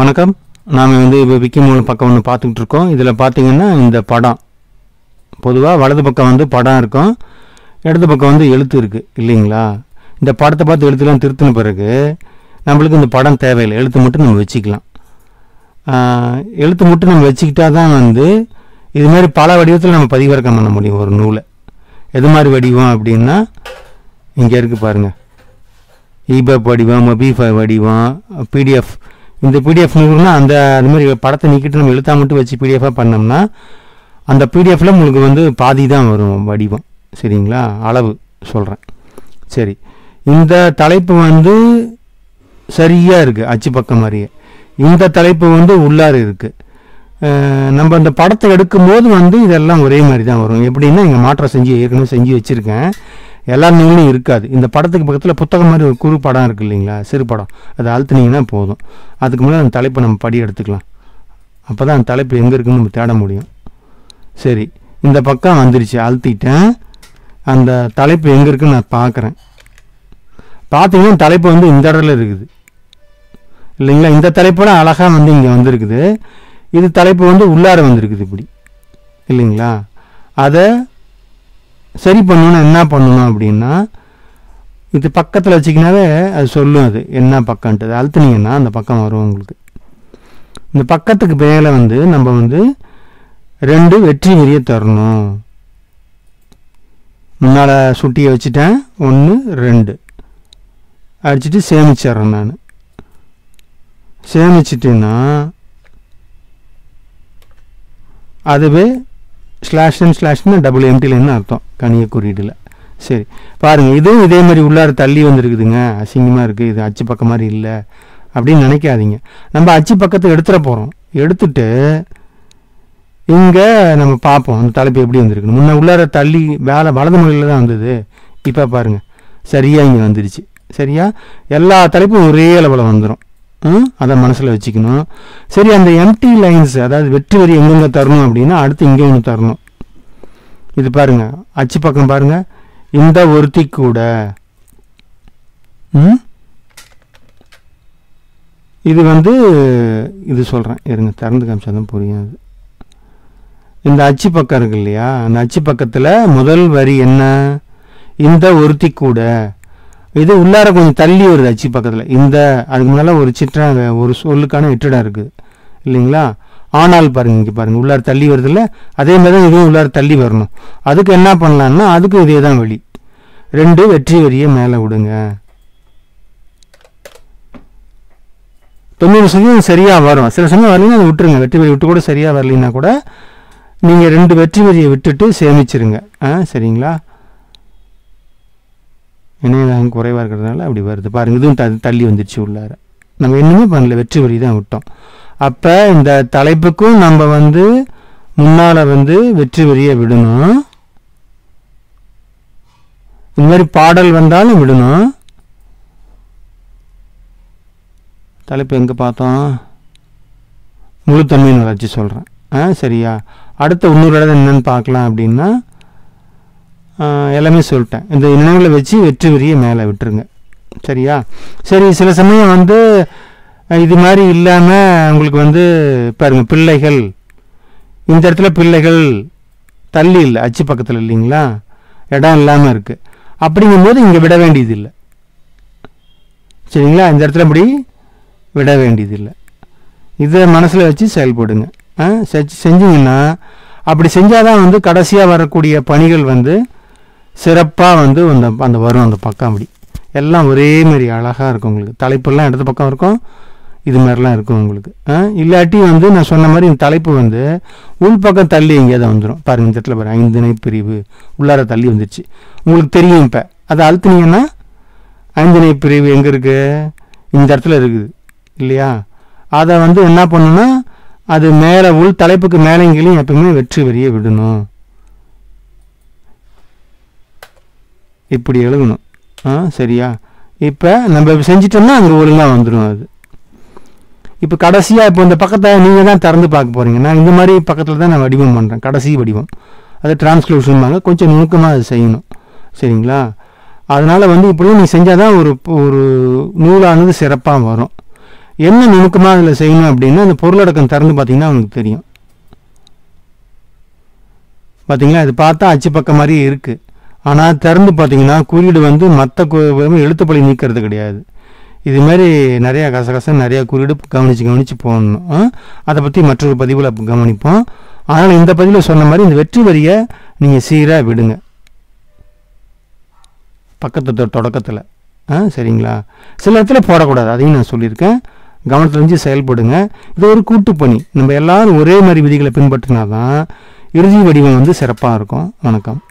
வணக்கம் நாம் வந்து இப்போ விக்கி மூலம் பக்கம் ஒன்று பார்த்துக்கிட்டு இருக்கோம் இதில் பார்த்தீங்கன்னா இந்த படம் பொதுவாக வலது பக்கம் வந்து படம் இருக்கும் இடது பக்கம் வந்து எழுத்து இருக்குது இல்லைங்களா இந்த படத்தை பார்த்து எழுத்துலாம் திருத்தின பிறகு நம்மளுக்கு இந்த படம் தேவையில்லை எழுத்து மட்டும் நம்ம வச்சுக்கலாம் ஆஹ், எழுத்து மட்டும் நம்ம வச்சுக்கிட்டா தான் வந்து இது மாதிரி பல வடிவத்தில் நம்ம பதிவிறக்கம் பண்ண முடியும் ஒரு நூலை எது மாதிரி வடிவம் அப்படின்னா இங்கே இருக்குது பாருங்கள் இபப் வடிவம் மொபிஃபை வடிவம் பிடிஎஃப் இந்த பிடிஎஃப் நூறுனா அந்த அது மாதிரி படத்தை நீக்கிட்டு நம்ம எழுத்தா மட்டும் வச்சு பிடிஎஃபாக பண்ணோம்னா அந்த பிடிஎஃப்ல உங்களுக்கு வந்து பாதி தான் வரும் வடிவம் சரிங்களா அளவு சொல்கிறேன் சரி இந்த தலைப்பு வந்து சரியாக இருக்குது அச்சு பக்கம் மாதிரியே இந்த தலைப்பு வந்து உள்ளார இருக்குது நம்ம அந்த படத்தை எடுக்கும்போது வந்து இதெல்லாம் ஒரே மாதிரி தான் வரும் எப்படின்னா இங்கே மாற்றம் செஞ்சு ஏற்கனவே செஞ்சு வச்சுருக்கேன் எல்லா நூலும் இருக்காது இந்த படத்துக்கு பக்கத்தில் புத்தகம் மாதிரி ஒரு குறு படம் இருக்கு இல்லைங்களா சிறு படம் அதை அழுத்துனீங்கன்னா போதும் அதுக்கு முன்னாடி அந்த தலைப்பை நம்ம படி எடுத்துக்கலாம் அப்போ தான் அந்த தலைப்பு எங்கே இருக்குன்னு நம்ம தேட முடியும் சரி இந்த பக்கம் வந்துருச்சு அழுத்திட்டேன் அந்த தலைப்பு எங்கே இருக்குன்னு நான் பார்க்குறேன் பார்த்தீங்கன்னா தலைப்பு வந்து இந்த இடத்துல இருக்குது இல்லைங்களா இந்த தலைப்போட அழகாக வந்து இங்கே வந்திருக்குது இது தலைப்பு வந்து உள்ளார வந்திருக்குது இப்படி இல்லைங்களா அதை சரி பண்ணணும்னா என்ன பண்ணணும் அப்படின்னா இது பக்கத்தில் வச்சிங்கனாவே அது சொல்லும் அது என்ன பக்கம்ன்ட்டு அது அழுத்துனீங்கன்னா அந்த பக்கம் வரும் உங்களுக்கு இந்த பக்கத்துக்கு மேலே வந்து நம்ம வந்து ரெண்டு வெற்றி வரிய தரணும் முன்னால் சுட்டியை வச்சுட்டேன் ஒன்று ரெண்டு அடிச்சுட்டு சேமிச்சிட்றேன் நான் சேமிச்சிட்டேன்னா அதுவே ஸ்லாஷன் ஸ்லாஷ்னு டபுள் எம்டிலன்னு அர்த்தம் கணிய குறியீடில் சரி பாருங்கள் இதுவும் இதே மாதிரி உள்ளார தள்ளி வந்திருக்குதுங்க அசிங்கமாக இருக்குது இது அச்சு பக்கம் மாதிரி இல்லை அப்படின்னு நினைக்காதீங்க நம்ம அச்சு பக்கத்தை எடுத்துட போகிறோம் எடுத்துட்டு இங்கே நம்ம பார்ப்போம் அந்த தலைப்பு எப்படி வந்திருக்கு முன்ன உள்ளார தள்ளி வேலை வலது மொழியில் தான் வந்தது இப்போ பாருங்கள் சரியாக இங்கே வந்துருச்சு சரியா எல்லா தலைப்பும் ஒரே அளவில் வந்துடும் ம் அதை மனசில் வச்சுக்கணும் சரி அந்த எம்டி லைன்ஸ் அதாவது வெற்றி வரி எங்கெங்கே தரணும் அப்படின்னா அடுத்து இங்கே ஒன்று தரணும் இது பாருங்க அச்சு பக்கம் பாருங்க இந்த ஒருத்தி கூட ம் இது வந்து இது சொல்கிறேன் இருங்க திறந்து காமிச்சா தான் புரியும் அது இந்த அச்சு பக்கம் இருக்கு இல்லையா அந்த அச்சு பக்கத்தில் முதல் வரி என்ன இந்த ஒருத்தி கூட இது உள்ளார கொஞ்சம் தள்ளி வருது அச்சு பக்கத்தில் இந்த அதுக்கு முன்னால் ஒரு சிற்ற ஒரு சொல்லுக்கான வெற்றிடம் இருக்குது இல்லைங்களா ஆனால் பாருங்க இங்கே பாருங்க உள்ளார தள்ளி வருதுல்ல அதே மாதிரி தான் இதுவும் உள்ளார தள்ளி வரணும் அதுக்கு என்ன பண்ணலான்னா அதுக்கு இதே தான் வழி ரெண்டு வெற்றி வரியை மேலே விடுங்க தொண்ணூறு சதவீதம் சரியாக வரும் சில சமயம் வரலைன்னா அதை விட்டுருங்க வெற்றி வரி விட்டு கூட சரியாக வரலைன்னா கூட நீங்கள் ரெண்டு வெற்றி வரியை விட்டுட்டு சேமிச்சிருங்க ஆ சரிங்களா இணையதளம் குறைவாக இருக்கிறதுனால அப்படி வருது பாருங்க இதுவும் த தள்ளி வந்துடுச்சு உள்ளார நம்ம இன்னுமே பண்ணல வெற்றி வரி தான் விட்டோம் அப்போ இந்த தலைப்புக்கும் நம்ம வந்து முன்னால் வந்து வெற்றி வரியை விடணும் இந்த மாதிரி பாடல் வந்தாலும் விடணும் தலைப்பு எங்கே பார்த்தோம் முழுத்தன்மையின் வளர்ச்சி சொல்கிறேன் ஆ சரியா அடுத்த இன்னொரு இடம் என்னன்னு பார்க்கலாம் அப்படின்னா ஆ, எல்லாமே சொல்லிட்டேன் இந்த நினைவுகளை வச்சு வெற்றி வரியை மேலே விட்டுருங்க சரியா சரி சில சமயம் வந்து அஹ், இது மாதிரி இல்லாமல் உங்களுக்கு வந்து பாருங்க பிள்ளைகள் இந்த இடத்துல பிள்ளைகள் தள்ளி இல்லை அச்சு பக்கத்தில் இல்லைங்களா இடம் இல்லாமல் இருக்குது அப்படிங்கும்போது இங்கே விட வேண்டியது இல்லை சரிங்களா இந்த இடத்துல இப்படி விட வேண்டியது இல்லை இதை மனசில் வச்சு செயல்படுங்க ஆ செஞ்சு செஞ்சீங்கன்னா அப்படி செஞ்சால் தான் வந்து கடைசியாக வரக்கூடிய பணிகள் வந்து சிறப்பாக வந்து அந்த அந்த வரும் அந்த பக்கம் அப்படி எல்லாம் ஒரே மாதிரி அழகாக இருக்கும் உங்களுக்கு தலைப்பெல்லாம் இடது பக்கம் இருக்கும் இது மாதிரிலாம் இருக்கும் உங்களுக்கு ஆ இல்லாட்டி வந்து நான் சொன்ன மாதிரி இந்த தலைப்பு வந்து உள்பக்கம் தள்ளி எங்கேயாவது வந்துடும் பாருங்க இந்த இடத்துல பாருங்க ஐந்திணை பிரிவு உள்ளார தள்ளி வந்துருச்சு உங்களுக்கு தெரியும் இப்போ அதை அழுத்துனீங்கன்னா ஐந்திணை பிரிவு எங்கே இருக்குது இந்த இடத்துல இருக்குது இல்லையா அதை வந்து என்ன பண்ணணும்னா அது மேலே உள் தலைப்புக்கு மேலேங்களையும் எப்பவுமே வெற்றி வரியை விடணும் இப்படி எழுதணும் ஆ சரியா இப்போ நம்ம இப்படி செஞ்சிட்டோம்னா அங்கே ஒழுங்காக வந்துடும் அது இப்போ கடைசியாக இப்போ இந்த பக்கத்தை நீங்கள் தான் திறந்து பார்க்க போகிறீங்க நான் இந்த மாதிரி பக்கத்தில் தான் நான் வடிவம் பண்ணுறேன் கடைசி வடிவம் அது டிரான்ஸ்க்ளூஷன்பாங்க கொஞ்சம் நுணுக்கமாக அது செய்யணும் சரிங்களா அதனால் வந்து இப்படியும் நீ செஞ்சால் தான் ஒரு ஒரு நூலானது சிறப்பாக வரும் என்ன நுணுக்கமாக அதில் செய்யணும் அப்படின்னா அந்த பொருளடக்கம் திறந்து பார்த்தீங்கன்னா அவனுக்கு தெரியும் பார்த்தீங்களா இது பார்த்தா அச்சு பக்கம் மாதிரியே இருக்குது ஆனால் திறந்து பார்த்தீங்கன்னா குறியீடு வந்து மற்ற எழுத்துப்பழி நீக்கிறது கிடையாது இது மாதிரி நிறையா கசகச நிறையா குறியீடு கவனித்து கவனித்து போடணும் ஆ? அதை பற்றி மற்றொரு பதிவில் கவனிப்போம் அதனால் இந்த பதிவில் சொன்ன மாதிரி இந்த வெற்றி வரியை நீங்கள் சீராக விடுங்க பக்கத்து தொடக்கத்தில் ஆ சரிங்களா சில இடத்துல போடக்கூடாது அதையும் நான் சொல்லியிருக்கேன் கவனத்திலிருந்து செயல்படுங்க இது ஒரு கூட்டு பணி நம்ம எல்லாரும் ஒரே மாதிரி விதிகளை பின்பற்றினா தான் இறுதி வடிவம் வந்து சிறப்பாக இருக்கும் வணக்கம்